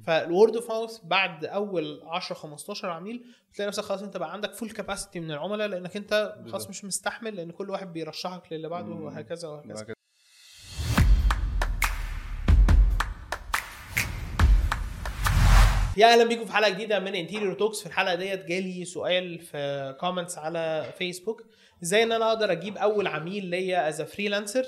فالورد اوف ماوث بعد اول 10 15 عميل بتلاقي نفسك خلاص انت بقى عندك فول كاباسيتي من العملاء لانك انت خلاص بالظبط. مش مستحمل لان كل واحد بيرشحك للي بعده مم. وهكذا وهكذا بعد كده يا اهلا بيكم في حلقه جديده من انتيريور توكس في الحلقه ديت جالي سؤال في كومنتس على فيسبوك ازاي ان انا اقدر اجيب اول عميل ليا از فريلانسر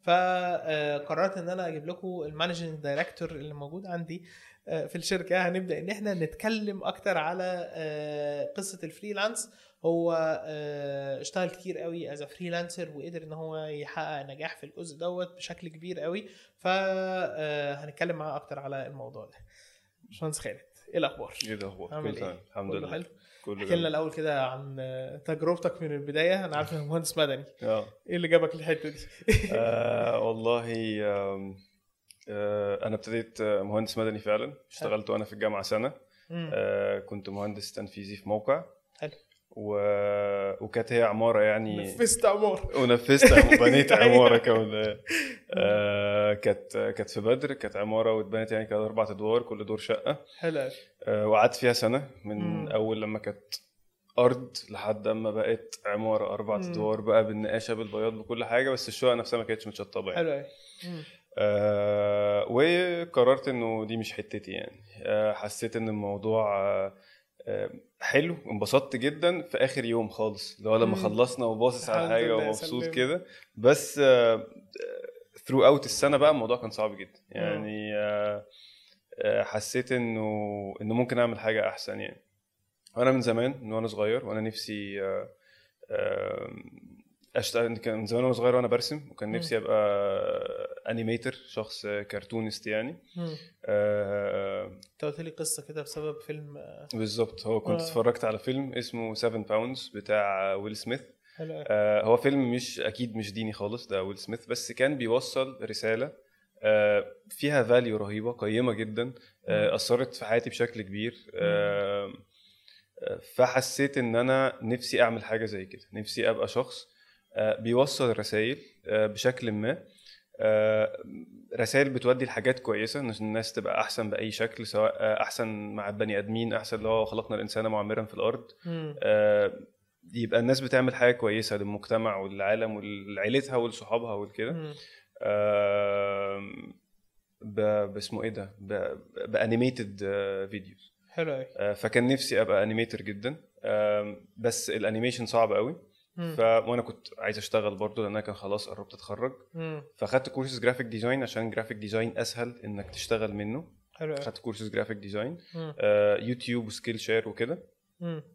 فقررت ان انا اجيب لكم المانجنج دايركتور اللي موجود عندي آه، في الشركه هنبدا ان احنا نتكلم اكتر على آه، قصه الفريلانس هو آه، اشتغل كتير قوي از فريلانسر وقدر ان هو يحقق نجاح في الجزء دوت بشكل كبير قوي فهنتكلم معاه اكتر على الموضوع ده باشمهندس خالد ايه الاخبار ايه الاخبار عامل كله تمام ايه الحمد كله لله حلو كله احكي لنا جميل. الاول كده عن تجربتك من البدايه انا عارف انك مهندس مدني اه ايه اللي جابك للحته دي آه، والله آم، آه، انا ابتديت آه، مهندس مدني فعلا اشتغلت وانا في الجامعه سنه مم. آه، كنت مهندس تنفيذي في موقع حلو. و... وكانت هي عماره يعني نفذت عمار ونفذت عم- بنيت عماره كمان آه، كانت كانت في بدر كانت عماره واتبنت يعني كانت اربع ادوار كل دور شقه حلو أوي. آه، وقعدت فيها سنه من مم. اول لما كانت ارض لحد اما بقت عماره اربع مم. ادوار بقى بالنقاشه بالبياض بكل حاجه بس الشقه نفسها ما كانتش متشطبه يعني. حلو أوي. مم. آه وقررت انه دي مش حتتي يعني آه حسيت ان الموضوع آه آه، حلو انبسطت جدا في اخر يوم خالص اللي هو لما مم. خلصنا وباصص على الحمد حاجه لله، ومبسوط سلمت. كده بس ثرو اوت السنه بقى الموضوع كان صعب جدا يعني آه آه، حسيت انه انه ممكن اعمل حاجه احسن يعني وانا من زمان من وانا صغير وانا نفسي آه، آه، اشتغل كان من زمان وانا صغير وانا برسم وكان مم. نفسي ابقى انيميتر شخص كرتونست يعني مم. آه، انت قلت لي قصه كده بسبب فيلم آه، بالظبط هو كنت آه. اتفرجت على فيلم اسمه 7 باوندز بتاع ويل سميث حلو أوي. آه، هو فيلم مش اكيد مش ديني خالص ده ويل سميث بس كان بيوصل رساله آه، فيها فاليو رهيبه قيمه جدا آه، اثرت في حياتي بشكل كبير آه، آه، فحسيت ان انا نفسي اعمل حاجه زي كده نفسي ابقى شخص آه، بيوصل رسائل بشكل ما رسائل بتودي لحاجات كويسه ان الناس تبقى احسن باي شكل سواء آه، احسن مع البني ادمين احسن اللي هو خلقنا الانسان معمرا في الارض مم. آه، يبقى الناس بتعمل حاجه كويسه للمجتمع وللعالم ولعيلتها ولصحابها والكده مم. آم، ب- باسمه ايه ده بانيميتد فيديوز حلو قوي فكان نفسي ابقى انيميتر جدا آم، بس الانيميشن صعب قوي مم. ف وانا كنت عايز اشتغل برضه لان انا كان خلاص قربت اتخرج مم. فاخدت كورسز جرافيك ديزاين عشان جرافيك ديزاين اسهل انك تشتغل منه حلو قوي خدت كورسز جرافيك ديزاين مم. يوتيوب وسكيل شير وكده مم.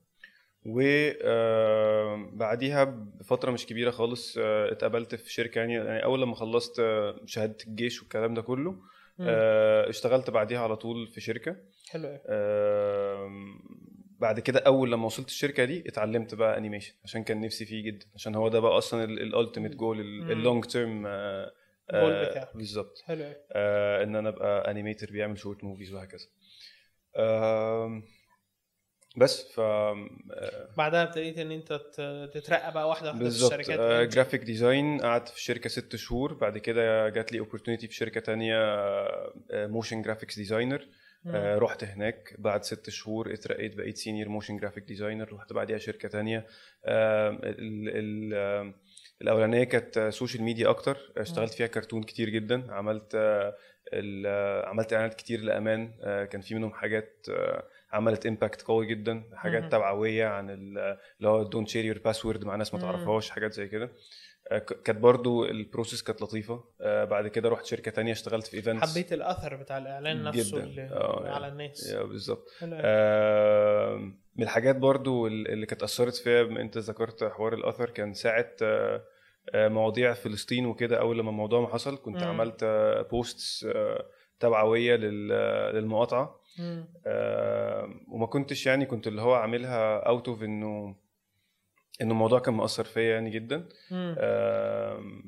وبعديها بفتره مش كبيره خالص آه، اتقبلت في شركه يعني, يعني اول لما خلصت آه، شهاده الجيش والكلام ده كله مم. آه، اشتغلت بعديها على طول في شركه حلو قوي آم، بعد كده اول لما وصلت الشركه دي اتعلمت بقى انيميشن عشان كان نفسي فيه جدا عشان هو ده بقى اصلا الالتيميت جول مم. اللونج تيرم جول بتاعك. بالظبط حلو قوي آه، ان انا ابقى انيميتر بيعمل شورت موفيز وهكذا آم، بس ف آه، بعدها ابتديت ان انت ت- تترقى بقى واحده واحده في بالظبط الشركات آه، مانجر. جرافيك ديزاين قعدت في الشركه ست شهور بعد كده جات لي اوبورتونيتي في شركه تانية موشن جرافيكس ديزاينر مم. رحت هناك بعد ست شهور اترقيت بقيت سينيور موشن جرافيك ديزاينر رحت بعديها شركه تانية آه، ال- ال- آه، الاولانيه كانت سوشيال ميديا اكتر اشتغلت فيها كرتون كتير جدا عملت آه، ال- آه، عملت اعلانات كتير لامان آه، كان في منهم حاجات آه، عملت امباكت قوي جدا مم. حاجات توعويه عن ال- اللي هو دونت شير يور باسورد مع ناس ما مم. تعرفهاش حاجات زي كده آه، ك- كانت برضو البروسيس كانت لطيفه آه، بعد كده رحت شركه تانية اشتغلت في ايفنتس حبيت الاثر بتاع الاعلان نفسه جداً. اللي آه، على الناس يا بالظبط حلو قوي. آه، من الحاجات برضو اللي كانت اثرت فيا بما انت ذكرت حوار الاثر كان ساعه آه، آه، مواضيع فلسطين وكده اول لما الموضوع ما حصل كنت مم. عملت بوستس توعويه لل- للمقاطعه مم. آه، وما كنتش يعني كنت اللي هو عاملها اوت اوف انه انه الموضوع كان مؤثر فيا يعني جدا مم. آم،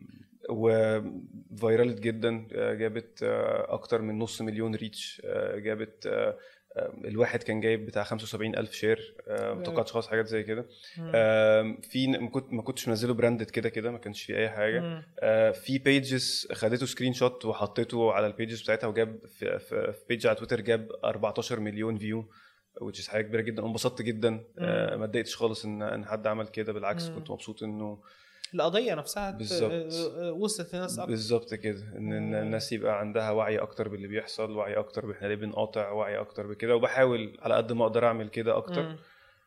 وفايرالت جدا آه، جابت آه، اكتر من نص مليون ريتش آه، جابت آه، آه، الواحد كان جايب بتاع 75 الف شير آه، ما توقعتش خالص حاجات زي كده مم. آم، في ن- ما كنت ما كنتش منزله براندد كده كده ما كانش في اي حاجه مم. آه، في بيجز خدته سكرين شوت وحطيته على البيجز بتاعتها وجاب في, في, في بيج على تويتر جاب 14 مليون فيو which is حاجه كبيره جدا انبسطت جدا آه، ما اتضايقتش خالص ان ان حد عمل كده بالعكس مم. كنت مبسوط انه القضيه نفسها ت- بالظبط. آه، آه، وصلت لناس اكتر بالظبط كده ان إن مم. الناس يبقى عندها وعي اكتر باللي بيحصل وعي اكتر باحنا ليه بنقاطع وعي اكتر بكده وبحاول على قد ما اقدر اعمل كده اكتر مم.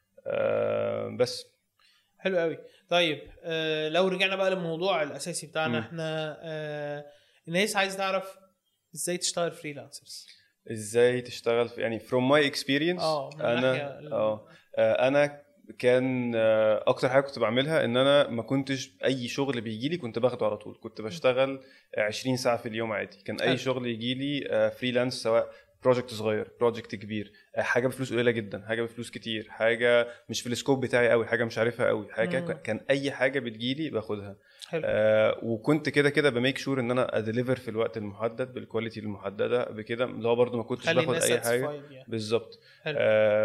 آه بس حلو قوي طيب آه لو رجعنا بقى للموضوع الاساسي بتاعنا مم. احنا آه الناس عايز تعرف ازاي تشتغل فريلانسرز ازاي تشتغل في يعني from my experience اه من انا ناحية ال- اه آه، انا كان آه، اكتر حاجه كنت بعملها ان انا ما كنتش اي شغل بيجي لي كنت باخده على طول كنت بشتغل 20 ساعه في اليوم عادي كان حلو. اي شغل يجي لي فريلانس سواء بروجكت صغير بروجكت كبير آه، حاجه بفلوس قليله جدا حاجه بفلوس كتير حاجه مش في السكوب بتاعي قوي حاجه مش عارفها قوي حاجه مم. كان- كان اي حاجه بتجيلي باخدها حلو آه وكنت كده كده بميك شور ان انا اديليفر في الوقت المحدد بالكواليتي المحدده بكده اللي هو برده ما كنتش خلي باخد الناس اي حاجه satisfied يعني بالظبط حلو.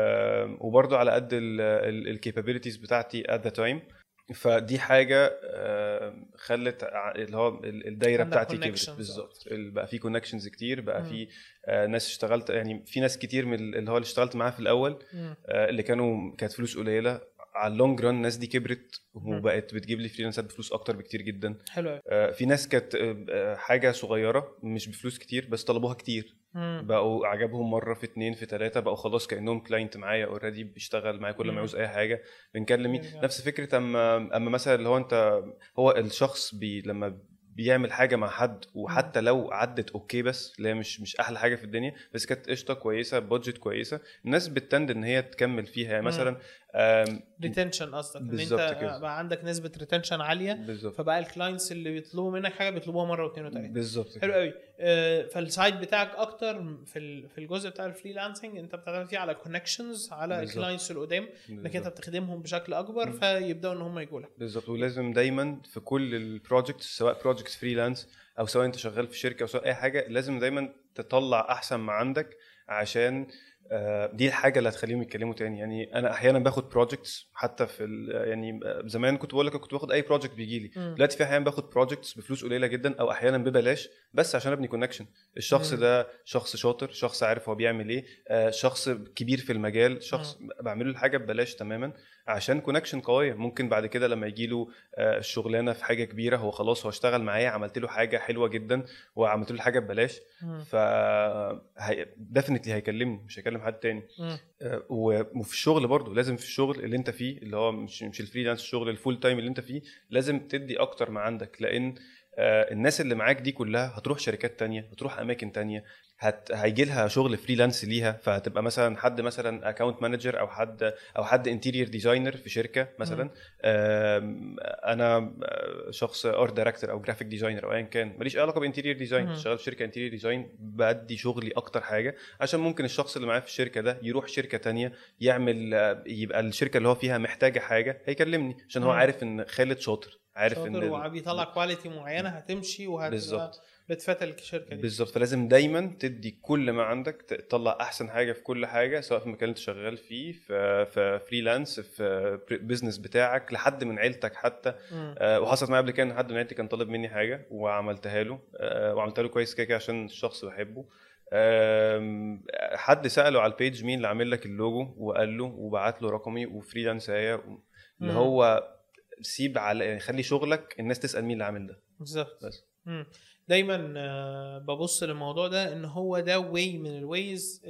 آه وبرضه على قد الكابابيلتيز بتاعتي at the time فدي حاجه آه خلت ع- اللي هو ال- الدايره عندك بتاعتي connections كبرت بالظبط ال- بقى في كونكشنز كتير بقى في آه ناس اشتغلت يعني في ناس كتير من ال- اللي هو اللي اشتغلت معاه في الاول مم. آه اللي كانوا كانت فلوس قليله على اللونج ران الناس دي كبرت وبقت بتجيب لي فريلانسات بفلوس اكتر بكتير جدا حلو قوي آه، في ناس كانت آه، آه، حاجه صغيره مش بفلوس كتير بس طلبوها كتير مم. بقوا عجبهم مره في اتنين في تلاته بقوا خلاص كانهم كلاينت معايا اوريدي بيشتغل معايا كل مم. ما يعوز اي حاجه بنكلم مين جميل. نفس فكره اما اما مثلا اللي هو انت هو الشخص بي لما بيعمل حاجه مع حد وحتى لو عدت اوكي بس اللي هي مش مش احلى حاجه في الدنيا بس كانت قشطه كويسه بادجت كويسه الناس بتتند ان هي تكمل فيها يعني مم. مثلا آم، ريتنشن قصدك ان انت بالظبط كده. بقى عندك نسبه ريتنشن عاليه بالظبط فبقى الكلاينتس اللي بيطلبوا منك حاجه بيطلبوها مره واثنين وثلاثه بالظبط حلو كده. قوي آه، فالسايد بتاعك اكتر في ال- في الجزء بتاع الفريلانسنج انت بتعتمد فيه على كونكشنز على بالظبط. الكلاينتس اللي قدام انك انت بالظبط. بتخدمهم بشكل اكبر مم. فيبداوا ان هم يجوا لك بالظبط ولازم دايما في كل البروجكتس سواء بروجكت فريلانس او سواء انت شغال في شركه او سواء اي حاجه لازم دايما تطلع احسن ما عندك عشان آه، دي الحاجه اللي هتخليهم يتكلموا تاني يعني انا احيانا باخد بروجكتس حتى في ال- يعني آه، زمان كنت بقول لك كنت باخد اي بروجكت بيجي لي مم. دلوقتي في احيانا باخد بروجكتس بفلوس قليله جدا او احيانا ببلاش بس عشان ابني كونكشن الشخص مم. ده شخص شاطر شخص عارف هو بيعمل ايه آه، شخص كبير في المجال شخص بعمل له الحاجه ببلاش تماما عشان كونكشن قويه ممكن بعد كده لما يجي له آه، الشغلانه في حاجه كبيره هو خلاص هو اشتغل معايا عملت له حاجه حلوه جدا وعملت له الحاجه ببلاش مم. ف ديفنتلي هيكلمني مش هيكلم حد تاني مم. آه، و- وفي الشغل برضه لازم في الشغل اللي انت فيه اللي هو مش مش الفريلانس الشغل الفول تايم اللي انت فيه لازم تدي اكتر ما عندك لان آه، الناس اللي معاك دي كلها هتروح شركات تانية هتروح اماكن تانية هت... هيجي لها شغل فريلانس ليها فهتبقى مثلا حد مثلا اكونت مانجر او حد او حد انتيرير ديزاينر في شركه مثلا مم. آم، انا آه، شخص ارت دايركتور او جرافيك ديزاينر او ايا كان ماليش أي علاقه بانتيرير ديزاين مم. شغال في شركه انتيرير ديزاين بدي شغلي اكتر حاجه عشان ممكن الشخص اللي معايا في الشركه ده يروح شركه تانية يعمل آه، يبقى الشركه اللي هو فيها محتاجه حاجه هيكلمني عشان هو مم. عارف ان خالد شاطر عارف شاطر ان ال- وبيطلع كواليتي معينه هتمشي وهتبقى بالظبط. بتفتل الشركه دي بالظبط فلازم دايما تدي كل ما عندك ت- تطلع احسن حاجه في كل حاجه سواء في المكان اللي انت شغال فيه في في فريلانس في بزنس بتاعك لحد من عيلتك حتى مم. آه، وحصلت معايا قبل كده ان حد من عيلتي كان طالب مني حاجه وعملتها له آه، وعملتها له كويس كده كده عشان الشخص بحبه آم، حد ساله على البيج مين اللي عامل لك اللوجو وقال له وبعت له رقمي وفريلانس هي اللي مم. هو سيب على يعني خلي شغلك الناس تسال مين اللي عامل ده بالظبط بس. مم. دايما آه، ببص للموضوع ده ان هو ده واي من الويز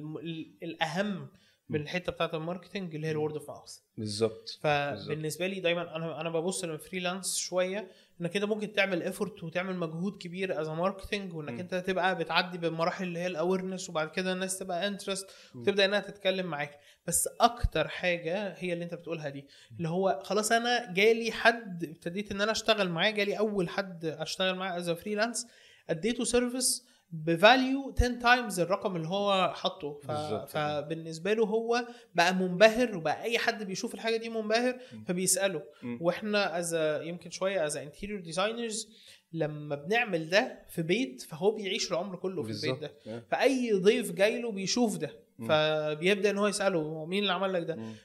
الاهم من الحته بتاعت الماركتنج اللي هي الورد اوف ماوث بالظبط فبالنسبه لي دايما انا انا ببص للفريلانس شويه انك كده ممكن تعمل ايفورت وتعمل مجهود كبير از ماركتنج وانك م. انت تبقى بتعدي بالمراحل اللي هي الاويرنس وبعد كده الناس تبقى انترست م. وتبدا انها تتكلم معاك بس اكتر حاجه هي اللي انت بتقولها دي اللي هو خلاص انا جالي حد ابتديت ان انا اشتغل معاه جالي اول حد اشتغل معاه از فريلانس اديته سيرفيس بفاليو 10 تايمز الرقم اللي هو حاطه ف... بالظبط. فبالنسبه له هو بقى منبهر وبقى اي حد بيشوف الحاجه دي منبهر م. فبيساله م. واحنا از يمكن شويه از انتيريور ديزاينرز لما بنعمل ده في بيت فهو بيعيش العمر كله في البيت بالظبط ده آه. فاي ضيف جاي له بيشوف ده مم. فبيبدا ان هو يساله هو مين اللي عمل لك ده مم.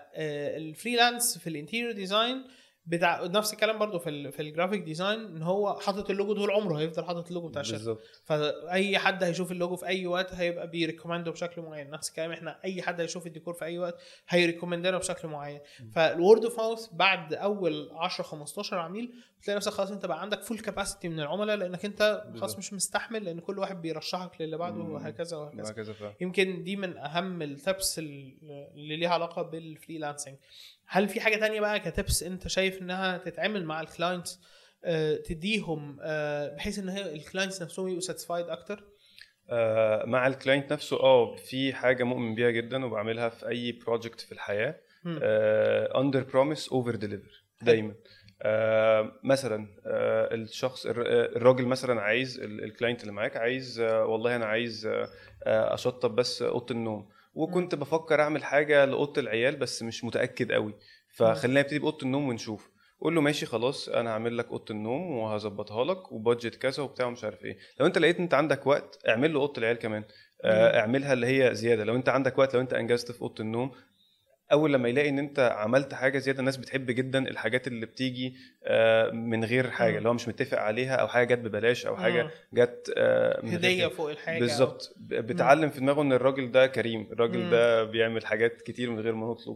فالفريلانس في الانتيريور ديزاين بتاع نفس الكلام برضو في ال في الجرافيك ديزاين ان هو حاطط اللوجو طول عمره هيفضل حاطط اللوجو بتاع الشركه بالظبط فاي حد هيشوف اللوجو في اي وقت هيبقى بيريكومنده بشكل معين نفس الكلام احنا اي حد هيشوف الديكور في اي وقت هيريكومندنا بشكل معين فالورد اوف ماوث بعد اول 10 15 عميل بتلاقي نفسك خلاص انت بقى عندك فول كاباسيتي من العملاء لانك انت خلاص بالظبط. مش مستحمل لان كل واحد بيرشحك للي بعده مم. وهكذا وهكذا وهكذا فعلا يمكن دي من اهم التبس اللي ليها علاقه بالفريلانسنج هل في حاجه تانية بقى كتبس انت شايف انها تتعمل مع الكلاينتس آه، تديهم آه، بحيث ان هي الكلاينتس نفسهم يبقوا ساتيسفايد اكتر آه، مع الكلاينت نفسه اه في حاجه مؤمن بيها جدا وبعملها في اي بروجكت في الحياه مم. اندر بروميس اوفر ديليفر دايما آه، مثلا آه، الشخص الر- آه، الراجل مثلا عايز ال- الكلاينت اللي معاك عايز آه، والله انا عايز آه، آه، اشطب بس اوضه النوم وكنت بفكر اعمل حاجه لاوضه العيال بس مش متاكد قوي فخلينا نبتدي باوضه النوم ونشوف قول له ماشي خلاص انا هعمل لك اوضه النوم وهظبطها لك وبادجت كذا وبتاع ومش عارف ايه لو انت لقيت انت عندك وقت اعمل له اوضه العيال كمان آه، مم. اعملها اللي هي زياده لو انت عندك وقت لو انت انجزت في اوضه النوم اول لما يلاقي ان انت عملت حاجه زياده الناس بتحب جدا الحاجات اللي بتيجي آه، من غير حاجه مم. اللي هو مش متفق عليها او حاجه جت ببلاش او حاجه مم. جت آه، من غير هديه كده. فوق الحاجه بالظبط ب- بتعلم في دماغه ان الراجل ده كريم الراجل مم. ده بيعمل حاجات كتير من غير ما نطلب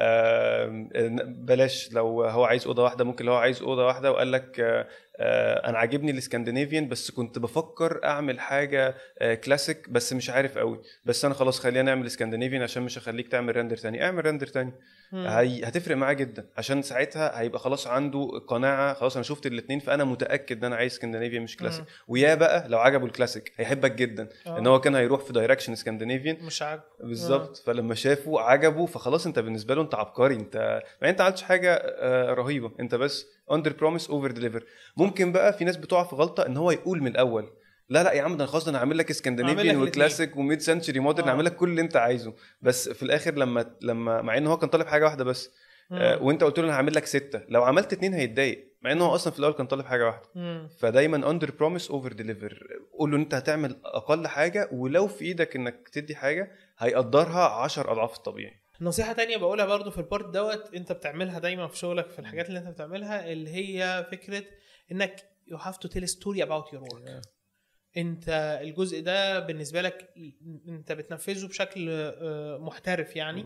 آم، بلاش لو هو عايز اوضه واحده ممكن لو هو عايز اوضه واحده وقال لك آه، آه، انا عاجبني الاسكندنافيان بس كنت بفكر اعمل حاجه آه، كلاسيك بس مش عارف قوي بس انا خلاص خلينا نعمل اسكندنافيان عشان مش هخليك تعمل ريندر تاني اعمل ريندر تاني مم. هي هتفرق معاه جدا عشان ساعتها هيبقى خلاص عنده قناعه خلاص انا شفت الاثنين فانا متاكد ان انا عايز اسكندنافيان مش كلاسيك مم. ويا بقى لو عجبه الكلاسيك هيحبك جدا آه. ان هو كان هيروح في دايركشن اسكندنافيان مش عاجبه بالظبط فلما شافه عجبه فخلاص انت بالنسبه له انت عبقري انت ما انت عملتش حاجه آه، رهيبه انت بس اندر بروميس اوفر ديليفر ممكن بقى في ناس بتقع في غلطه ان هو يقول من الاول لا لا يا عم ده أنا خلاص ده انا هعمل لك هعمل اسكندنافيان لك وكلاسيك وميد سنتشري مودرن آه. هعمل لك كل اللي انت عايزه بس في الاخر لما لما مع ان هو كان طالب حاجه واحده بس مم. آه، وانت قلت له انا هعمل لك سته لو عملت اتنين هيتضايق مع ان هو اصلا في الاول كان طالب حاجه واحده مم. فدايما اندر بروميس اوفر ديليفر قول له ان انت هتعمل اقل حاجه ولو في ايدك انك تدي حاجه هيقدرها 10 اضعاف الطبيعي نصيحة تانية بقولها برضو في البارت دوت انت بتعملها دايما في شغلك في الحاجات اللي انت بتعملها اللي هي فكرة انك you have to tell a story about your work انت الجزء ده بالنسبة لك انت بتنفذه بشكل آه، محترف يعني مم.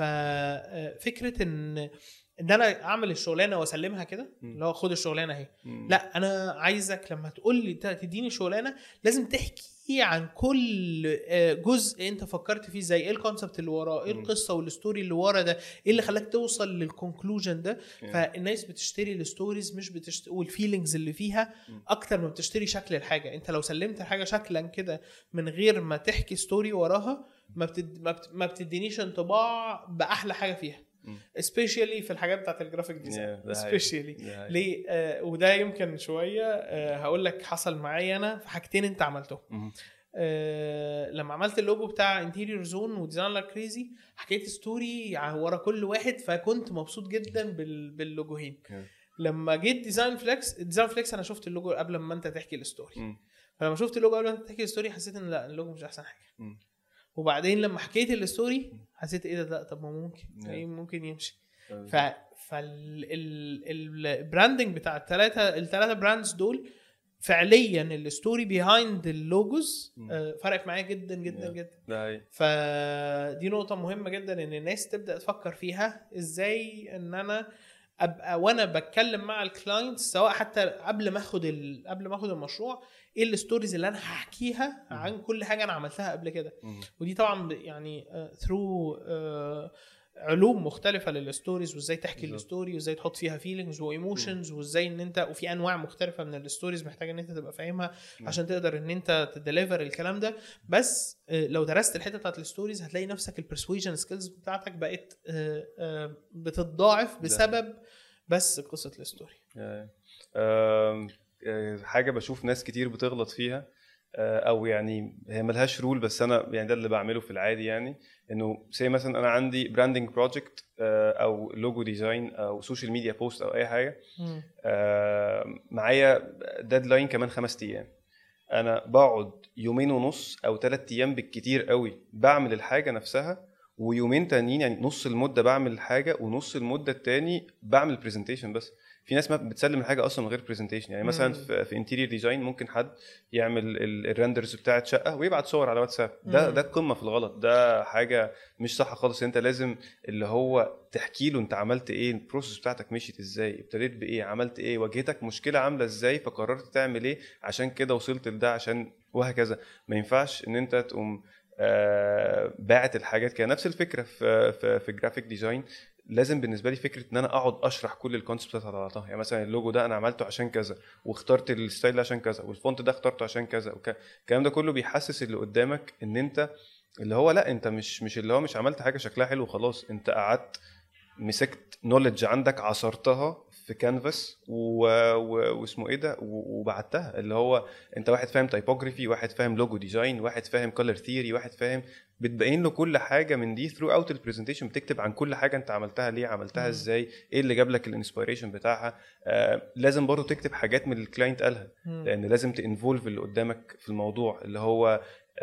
ففكرة ان ان انا اعمل الشغلانه واسلمها كده مم. اللي هو خد الشغلانه اهي مم. لا انا عايزك لما تقول لي ت- تديني شغلانه لازم تحكي عن كل آه، جزء انت فكرت فيه ازاي ايه الكونسبت اللي وراه ايه مم. القصه والستوري اللي ورا ده ايه اللي خلاك توصل للكونكلوجن ده يعني. فالناس بتشتري الستوريز مش بتشتري والفيلينجز اللي فيها مم. اكتر ما بتشتري شكل الحاجه انت لو سلمت الحاجه شكلا كده من غير ما تحكي ستوري وراها ما بتد... ما, بت... ما بتدينيش انطباع باحلى حاجه فيها مم. especially في الحاجات بتاعت الجرافيك ديزاين Yeah, ده حقيقي. especially ده حقيقي. ليه آه وده يمكن شويه آه هقول لك حصل معايا انا في حاجتين انت عملتهم مم. آه لما عملت اللوجو بتاع انتيريور زون وديزاينر كريزي حكيت ستوري ع- ورا كل واحد فكنت مبسوط جدا بال باللوجوهين Okay. لما جيت ديزاين فليكس ديزاين فليكس انا شفت اللوجو قبل ما انت تحكي الستوري مم. فلما شفت اللوجو قبل ما انت تحكي الستوري حسيت ان لا اللوجو مش احسن حاجه مم. وبعدين لما حكيت الستوري حسيت ايه ده لا طب ما ممكن Yeah. إيه ممكن يمشي ف طيب. فالبراندنج بتاع الثلاثه الثلاثه براندز دول فعليا الستوري بيهايند اللوجوز مم. آه، فرقت معايا جدا جدا Yeah. جدا ده حقيقي. فدي نقطة مهمة جدا ان الناس تبدأ تفكر فيها ازاي ان انا ابقى وانا بتكلم مع الكلاينت سواء حتى قبل ما اخد ال... قبل ما اخد المشروع ايه الستوريز اللي انا هحكيها عن كل حاجة انا عملتها قبل كده مم. ودي طبعا ب- يعني ثرو علوم مختلفة للستوريز وازاي تحكي بالظبط. الستوري وازاي تحط فيها فيلينجز وايموشنز وازاي ان انت وفي انواع مختلفة من الستوريز محتاج ان انت تبقى فاهمها مم. عشان تقدر ان انت تديليفر الكلام ده بس آه، لو درست الحته بتاعت الستوريز هتلاقي نفسك البرسويجن سكيلز بتاعتك بقت آه، آه، بتتضاعف بسبب بس قصه الستوري آه، آه، حاجه بشوف ناس كتير بتغلط فيها آه، او يعني هي ملهاش رول بس انا يعني ده اللي بعمله في العادي يعني انه زي مثلا انا عندي براندنج بروجكت او لوجو ديزاين او سوشيال ميديا بوست او اي حاجه مم. آه، معايا ديدلاين كمان خمس ايام انا بقعد يومين ونص او ثلاث ايام بالكتير قوي بعمل الحاجه نفسها ويومين تانيين يعني نص المده بعمل الحاجه ونص المده التاني بعمل برزنتيشن بس في ناس ما بتسلم الحاجه اصلا من غير برزنتيشن يعني مثلا مم. في, في انتيريور ديزاين ممكن حد يعمل ال- الريندرز بتاعت شقه ويبعت صور على واتساب ده مم. ده القمه في الغلط ده حاجه مش صح خالص انت لازم اللي هو تحكي له انت عملت ايه البروسيس بتاعتك مشيت ازاي ابتديت بايه عملت ايه واجهتك مشكله عامله ازاي فقررت تعمل ايه عشان كده وصلت لده عشان وهكذا ما ينفعش ان انت تقوم آه باعت الحاجات كده نفس الفكره في في, في جرافيك ديزاين لازم بالنسبه لي فكره ان انا اقعد اشرح كل الكونسبت على بعضها يعني مثلا اللوجو ده انا عملته عشان كذا واخترت الستايل ده عشان كذا والفونت ده اخترته عشان كذا وك- الكلام ده كله بيحسس اللي قدامك ان انت اللي هو لا انت مش مش اللي هو مش عملت حاجه شكلها حلو وخلاص انت قعدت مسكت نولج عندك عصرتها في كانفاس و... و... واسمه ايه ده و... وبعتها اللي هو انت واحد فاهم تايبوجرافي واحد فاهم لوجو ديزاين واحد فاهم كولر ثيوري واحد فاهم بتبين له كل حاجه من دي ثرو اوت البرزنتيشن بتكتب عن كل حاجه انت عملتها ليه عملتها مم. ازاي ايه اللي جاب لك الانسبيريشن بتاعها آه لازم برضو تكتب حاجات من الكلاينت قالها مم. لان لازم تنفولف اللي قدامك في الموضوع اللي هو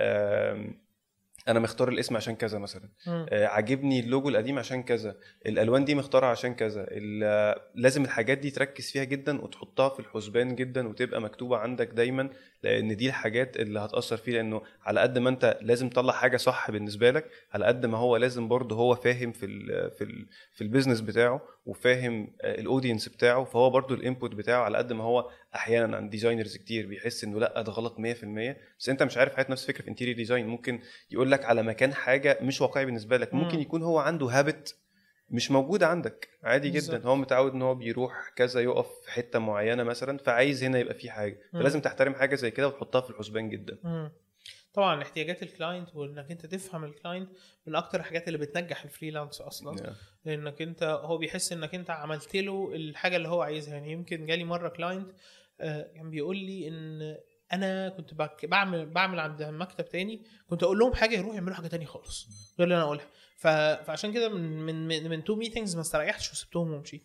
آم، انا مختار الاسم عشان كذا مثلا مم. آه، عاجبني اللوجو القديم عشان كذا الالوان دي مختارها عشان كذا ال- لازم الحاجات دي تركز فيها جدا وتحطها في الحسبان جدا وتبقى مكتوبه عندك دايما لان دي الحاجات اللي هتاثر فيه لانه على قد ما انت لازم تطلع حاجه صح بالنسبه لك على قد ما هو لازم برضه هو فاهم في ال في ال في البيزنس بتاعه وفاهم الاودينس بتاعه فهو برضه الانبوت بتاعه على قد ما هو احيانا عند ديزاينرز كتير بيحس انه لا ده غلط 100% بس انت مش عارف حياه نفس فكره في انتيريور ديزاين ممكن يقول لك على مكان حاجه مش واقعي بالنسبه لك ممكن مم. يكون هو عنده هابت مش موجوده عندك عادي بالظبط. جدا هو متعود ان هو بيروح كذا يقف في حته معينه مثلا فعايز هنا يبقى في حاجه مم. فلازم تحترم حاجه زي كده وتحطها في الحسبان جدا مم. طبعا احتياجات الكلاينت وانك انت تفهم الكلاينت من اكتر الحاجات اللي بتنجح الفريلانس اصلا Yeah. لانك انت هو بيحس انك انت عملت له الحاجه اللي هو عايزها يعني يمكن جالي مره كلاينت كان بيقول لي ان انا كنت بك- بعمل بعمل عند مكتب تاني كنت اقول لهم حاجه يروحوا يعملوا حاجه تانية خالص غير اللي انا اقولها ف... فعشان كده من من من, من تو ميتنجز ما استريحتش وسبتهم ومشيت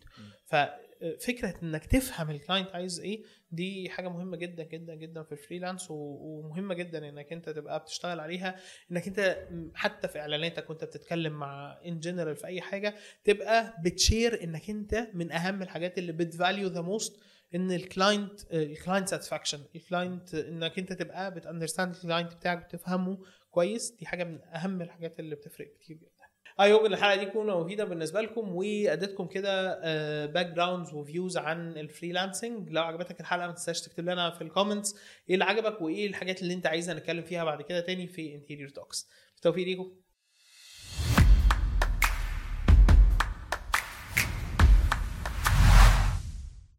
ففكره انك تفهم الكلاينت عايز ايه دي حاجه مهمه جدا جدا جدا في الفريلانس و- ومهمه جدا انك انت تبقى بتشتغل عليها انك انت حتى في اعلاناتك وانت بتتكلم مع ان جنرال في اي حاجه تبقى بتشير انك انت من اهم الحاجات اللي بتفاليو ذا موست ان الكلاينت الكلاينت ساتسفاكشن الكلاينت انك انت تبقى بتاندرستاند الكلاينت بتاعك بتفهمه كويس دي حاجه من اهم الحاجات اللي بتفرق كتير جدا اي هوب ان الحلقه دي تكون مفيده بالنسبه لكم واديتكم كده باك جراوندز وفيوز عن الفريلانسنج لو عجبتك الحلقه ما تنساش تكتب لنا في الكومنتس ايه اللي عجبك وايه الحاجات اللي انت عايزنا نتكلم فيها بعد كده تاني في انتيريور توكس بالتوفيق ليكم